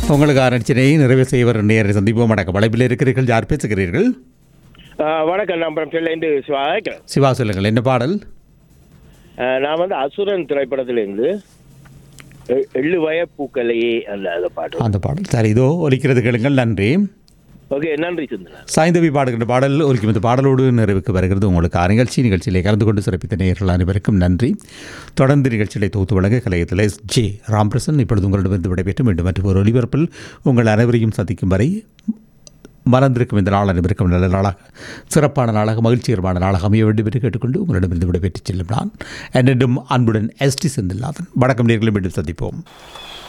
உங்களுக்கு ஆரம்பிச்சினை நிறைவு செய்வர் நேரை சந்திப்போம் வணக்கம் வளைப்பில் இருக்கிறீர்கள் யார் பேசுகிறீர்கள் ஆ, வணக்கம் நான் அப்புறம் செல்லேருந்து சிவாக்கிறேன் சிவா சொல்லுங்கள் என்ன பாடல் நான் வந்து அசுரன் திரைப்படத்திலேருந்து எ- எள்ளு வய பூக்களையே அந்த அந்த பாட்டு அந்த பாடல் சரி இதோ ஒலிக்கிறது கேளுங்கள் நன்றி ஓகே நன்றி சிந்தனா சாய்ந்தவி பாடுகின்ற பாடல் ஒலிக்கும் இந்த பாடலோடு நிறைவுக்கு வருகிறது உங்களுக்கு நிகழ்ச்சி நிகழ்ச்சியிலே கலந்து கொண்டு சிறப்பித்த நேயர்கள் அனைவருக்கும் நன்றி தொடர்ந்து நிகழ்ச்சிகளை தொகுத்து வழங்க கலையத்தில் எஸ் ஜே ராம்பிரசன் இப்பொழுது உங்களிடமிருந்து விடைபெற்று மீண்டும் மற்றும் ஒரு ஒலிபரப்பில் உங்கள் அனைவரையும் சந்திக்கும் வரை மறந்திருக்கும் இந்த நாள் அனைவருக்கும் நல்ல நாளாக சிறப்பான நாளாக மகிழ்ச்சிகரமான நாளாக அமைய வேண்டும் என்று கேட்டுக்கொண்டு உங்களிடமிருந்து விடைபெற்று செல்லும் நான் என்னிடம் அன்புடன் எஸ்டி செந்தில்லாதன் வணக்கம் நேர்களை மீண்டும் சந்திப்போம்